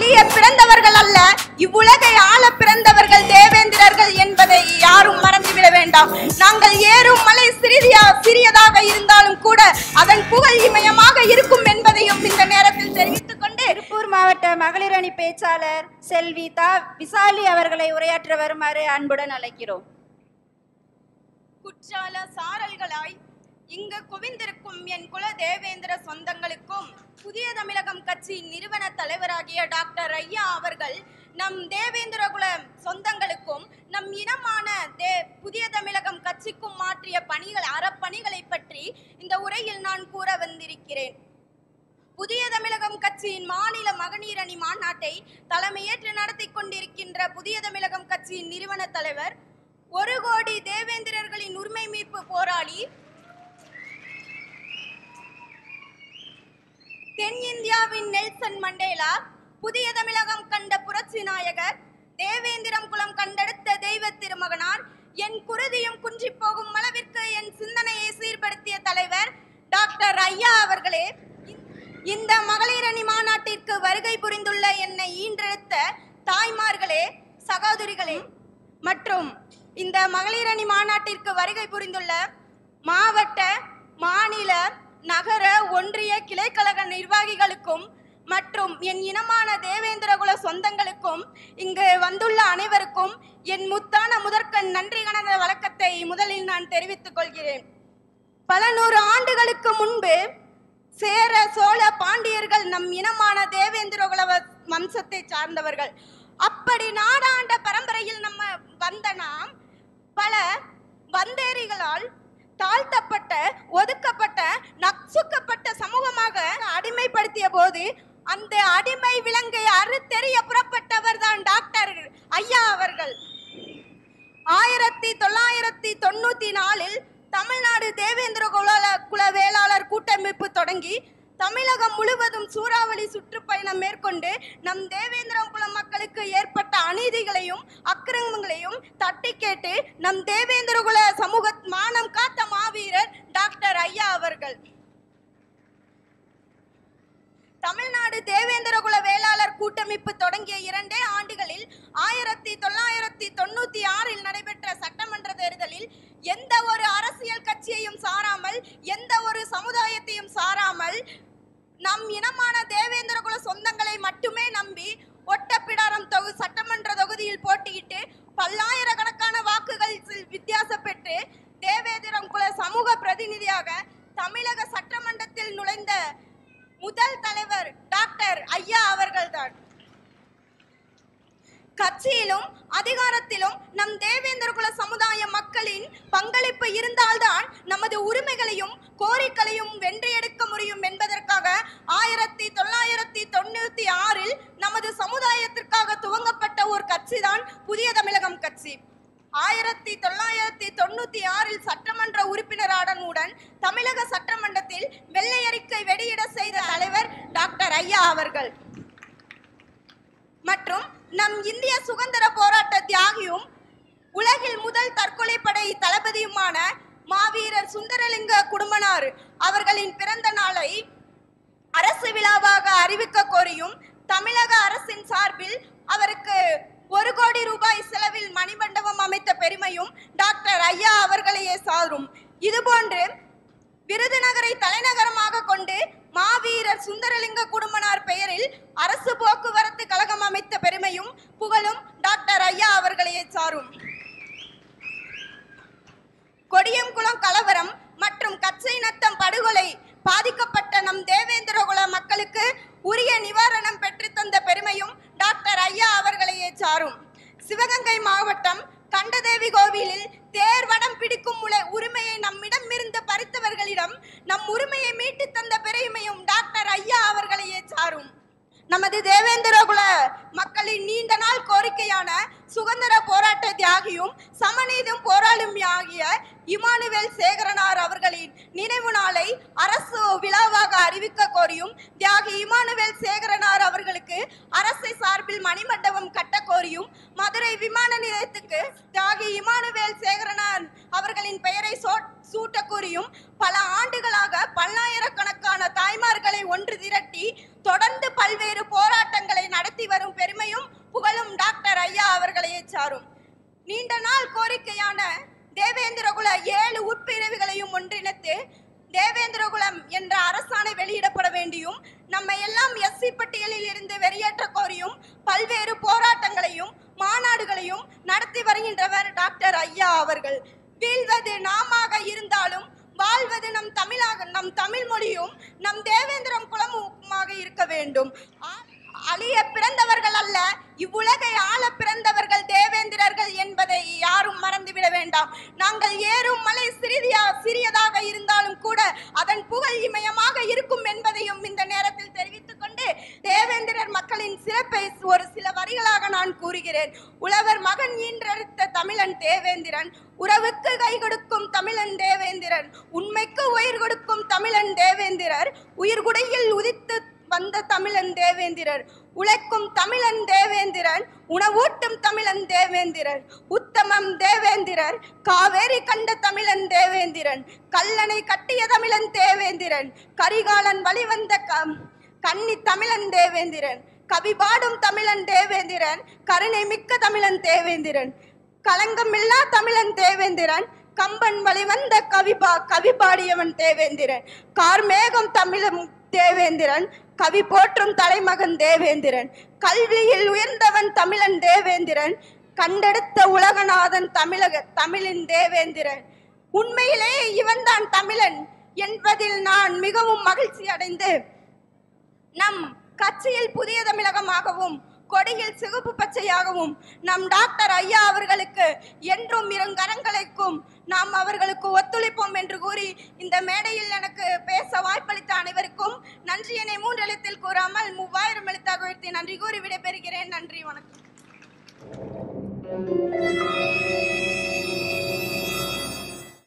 அழிய பிறந்தவர்கள் அல்ல இவ்வுலகை ஆள பிறந்தவர்கள் தேவேந்திரர்கள் என்பதை யாரும் மறந்துவிட வேண்டாம் நாங்கள் ஏறும் மலை சிறியா சிறியதாக இருந்தாலும் கூட அதன் புகழ் இமயமாக இருக்கும் என்பதையும் இந்த நேரத்தில் தெரிவித்துக் கொண்டு திருப்பூர் மாவட்ட மகளிர் அணி பேச்சாளர் செல்வி தா விசாலி அவர்களை உரையாற்ற வருமாறு அன்புடன் அழைக்கிறோம் குற்றால சாரல்களாய் இங்கு குவிந்திருக்கும் என் குல தேவேந்திர சொந்தங்களுக்கும் புதிய தமிழகம் கட்சியின் நிறுவன தலைவராகிய டாக்டர் ஐயா அவர்கள் நம் தேவேந்திர குல சொந்தங்களுக்கும் நம் இனமான தே புதிய தமிழகம் கட்சிக்கும் மாற்றிய பணிகள் அறப்பணிகளை பற்றி இந்த உரையில் நான் கூற வந்திருக்கிறேன் புதிய தமிழகம் கட்சியின் மாநில மகளிர் அணி மாநாட்டை தலைமையேற்று நடத்தி கொண்டிருக்கின்ற புதிய தமிழகம் கட்சியின் நிறுவன தலைவர் ஒரு கோடி தேவேந்திரர்களின் உரிமை மீட்பு போராளி தென்னிந்தியாவின் நெல்சன் மண்டேலா புதிய தமிழகம் கண்ட புரட்சி நாயகர் தேவேந்திரம் குலம் கண்டெடுத்த தெய்வ திருமகனார் என் குருதியும் குன்றி போகும் அளவிற்கு என் சிந்தனையை சீர்படுத்திய தலைவர் டாக்டர் ஐயா அவர்களே இந்த மகளிர் அணி மாநாட்டிற்கு வருகை புரிந்துள்ள என்னை ஈன்றெடுத்த தாய்மார்களே சகோதரிகளே மற்றும் இந்த மகளிர் அணி மாநாட்டிற்கு வருகை புரிந்துள்ள மாவட்ட மாநில நகர ஒன்றிய கிளைக்கழக நிர்வாகிகளுக்கும் மற்றும் என் இனமான தேவேந்திரகுல சொந்தங்களுக்கும் இங்கு வந்துள்ள அனைவருக்கும் என் முத்தான முதற்கண் நன்றி கணந்த வழக்கத்தை முதலில் நான் தெரிவித்துக் கொள்கிறேன் பல நூறு ஆண்டுகளுக்கு முன்பு சேர சோழ பாண்டியர்கள் நம் இனமான தேவேந்திரகுல வ- வம்சத்தை சார்ந்தவர்கள் அப்படி நாடாண்ட பரம்பரையில் நம்ம வந்த நாம் பல வந்தேரிகளால் தாழ்த்தப்பட்ட ஒதுக்கப்பட்ட நசுக்கப்பட்ட சமூகமாக அடிமைப்படுத்திய போது அந்த அடிமை விலங்கை அறுத்தெறிய புறப்பட்டவர் தான் டாக்டர் ஐயா அவர்கள் ஆயிரத்தி தொள்ளாயிரத்தி தொண்ணூத்தி நாலில் தமிழ்நாடு தேவேந்திர குல குல வேளாளர் கூட்டமைப்பு தொடங்கி தமிழகம் முழுவதும் சூறாவளி சுற்றுப்பயணம் மேற்கொண்டு நம் தேவேந்திரம் குல மக்களுக்கு ஏற்பட்ட அநீதிகளையும் அக்கிரமங்களையும் தட்டி கேட்டு நம் தேவேந்திர குல சமூக மானம் காத்த மாவீரர் டாக்டர் ஐயா அவர்கள் தமிழ்நாடு தேவேந்திரகுல வேளாளர் கூட்டமைப்பு தொடங்கிய இரண்டே ஆண்டுகளில் ஆயிரத்தி தொள்ளாயிரத்தி தொண்ணூத்தி ஆறில் நடைபெற்ற சட்டமன்ற தேர்தலில் எந்த ஒரு அரசியல் கட்சியையும் சாராமல் எந்த ஒரு சமுதாயத்தையும் சாராமல் நம் இனமான தேவேந்திரகுல சொந்தங்களை மட்டுமே நம்பி ஒட்டப்பிடாரம் தொகு சட்டமன்ற தொகுதியில் போட்டியிட்டு பல்லாயிரக்கணக்கான வாக்குகள் வித்தியாசம் பெற்று தேவேந்திரம் குல சமூக பிரதிநிதியாக தமிழக சட்டமன்றத்தில் நுழைந்த முதல் தலைவர் டாக்டர் ஐயா அவர்கள்தான் கட்சியிலும் அதிகாரத்திலும் நம் தேவேந்திர குல சமுதாய மக்களின் பங்களிப்பு இருந்தால்தான் நமது உரிமைகளையும் கோரிக்கைகளையும் வென்றியெடுக்க முடியும் என்பதற்காக ஆயிரத்தி தொள்ளாயிரத்தி தொண்ணூத்தி ஆறில் நமது சமுதாயத்திற்காக துவங்கப்பட்ட ஒரு கட்சிதான் புதிய தமிழகம் கட்சி ஆயிரத்தி தொள்ளாயிரத்தி தொண்ணூத்தி ஆறில் சட்டமன்ற உறுப்பினராடனுடன் தமிழக சட்டமன்றத்தில் வெள்ளை அறிக்கை வெளியிட செய்த தலைவர் டாக்டர் ஐயா அவர்கள் மற்றும் நம் இந்திய சுதந்திர போராட்ட தியாகியும் உலகில் முதல் தற்கொலை படை தளபதியுமான மாவீரர் சுந்தரலிங்க குடும்பனார் அவர்களின் பிறந்த நாளை அரசு விழாவாக அறிவிக்க கோரியும் தமிழக அரசின் சார்பில் அவருக்கு ஒரு கோடி ரூபாய் செலவில் மணிமண்டபம் அமைத்த பெருமையும் டாக்டர் ஐயா அவர்களையே சாரும் இதுபோன்று விருதுநகரை தலைநகரமாக கொண்டு மாவீரர் சுந்தரலிங்க குடும்பனார் பெயரில் அரசு போக்குவரத்து கழகம் அமைத்த பெருமையும் புகழும் டாக்டர் ஐயா அவர்களையே சாரும் கொடியங்குளம் கலவரம் மற்றும் கச்சை நத்தம் படுகொலை பாதிக்கப்பட்ட நம் தேவேந்திரகுல மக்களுக்கு உரிய நிவாரணம் பெற்றுத் தந்த பெருமையும் டாக்டர் ஐயா அவர்களையே சாரும் சிவகங்கை மாவட்டம் கண்டதேவி கோவிலில் தேர் வடம் பிடிக்கும் உல- உரிமையை நம்மிடம் இருந்து பறித்தவர்களிடம் நம் உரிமையை மீட்டுத் தந்த பெருமையும் டாக்டர் ஐயா அவர்களையே சாரும் நமது தேவேந்திரகுல மக்களின் நீண்ட நாள் கோரிக்கையான சுதந்திர போராட்ட தியாகியும் சமநீதம் போராளும் ஆகிய இமானுவேல் சேகரனார் அவர்களின் நினைவு நாளை அரசு விழாவாக அறிவிக்க கோரியும் தியாகி இமானுவேல் சேகரனார் அவர்களுக்கு அரசை சார்பில் மணிமண்டபம் கட்ட கோரியும் மதுரை விமான நிலையத்துக்கு தியாகி இமானுவேல் சேகரனார் அவர்களின் பெயரை சோ- சூட்ட கோரியும் பல ஆண்டுகளாக பல்லாயிரக்கணக்கான தாய்மார்களை ஒன்று திரட்டி தொடர்ந்து பல்வேறு போராட்டங்களை நடத்தி வரும் என்ற அரசாணை வெளியிடப்பட வேண்டியும் நம்மை எல்லாம் எஸ்சி பட்டியலில் இருந்து வெளியேற்ற கோரியும் பல்வேறு போராட்டங்களையும் மாநாடுகளையும் நடத்தி வருகின்றவர் டாக்டர் ஐயா அவர்கள் வீழ்வது நாமாக இருந்தாலும் வாழ்வது நம் தமிழாக நம் தமிழ் மொழியும் நம் தேவேந்திரம் குலமுமாக இருக்க வேண்டும் ஆ- அழிய பிறந்தவர்கள் அல்ல இவ்வுலகை ஆள பிறந்தவர்கள் தேவேந்திரர்கள் என்பதை யாரும் மறந்துவிட வேண்டாம் நாங்கள் ஏறும் மலை சிறிதியா சிறியதாக இருந்தாலும் கூட அதன் புகழ் இமயமாக இருக்கும் என்பதையும் இந்த நேரத்தில் தெரிவித்துக் கொண்டு தேவேந்திரர் மக்களின் சிறப்பை ஒரு சில வரிகளாக நான் கூறுகிறேன் உழவர் மகன் ஈன்றெடுத்த தமிழன் தேவேந்திரன் உறவுக்கு கை கொடுக்கும் தமிழன் தேவேந்திரன் உண்மைக்கு உயிர் கொடுக்கும் தமிழன் தேவேந்திரர் உயிர்குடையில் உதித்து வந்த தமிழன் தேவேந்திரர் உழைக்கும் தமிழன் தேவேந்திரன் உணவூட்டும் தமிழன் தேவேந்திரர் உத்தமம் தேவேந்திரர் காவேரி கண்ட தமிழன் தேவேந்திரன் கல்லணை கட்டிய தமிழன் தேவேந்திரன் கரிகாலன் வழிவந்த க கன்னி தமிழன் தேவேந்திரன் கவி பாடும் தமிழன் தேவேந்திரன் கருணை மிக்க தமிழன் தேவேந்திரன் களங்கமில்லா தமிழன் தேவேந்திரன் கம்பன் வழிவந்த கவிபா கவி பாடியவன் தேவேந்திரன் கார்மேகம் தமிழும் தேவேந்திரன் கவி போற்றும் தலைமகன் தேவேந்திரன் கல்வியில் உயர்ந்தவன் தமிழன் தேவேந்திரன் கண்டெடுத்த உலகநாதன் தமிழக தமிழின் தேவேந்திரன் உண்மையிலே இவன்தான் தமிழன் என்பதில் நான் மிகவும் மகிழ்ச்சி அடைந்து நம் கட்சியில் புதிய தமிழகமாகவும் கொடியில் சிவப்பு பச்சையாகவும் நம் டாக்டர் ஐயா அவர்களுக்கு என்றும் இருங்கரங்களுக்கும் நாம் அவர்களுக்கு ஒத்துழைப்போம் என்று கூறி இந்த மேடையில் எனக்கு பேச வாய்ப்பளித்த அனைவருக்கும் நன்றியினை மூன்றெழுத்தில் கூறாமல் மூவாயிரம் எழுத்தாக உயர்த்தி நன்றி கூறி விடைபெறுகிறேன் நன்றி வணக்கம்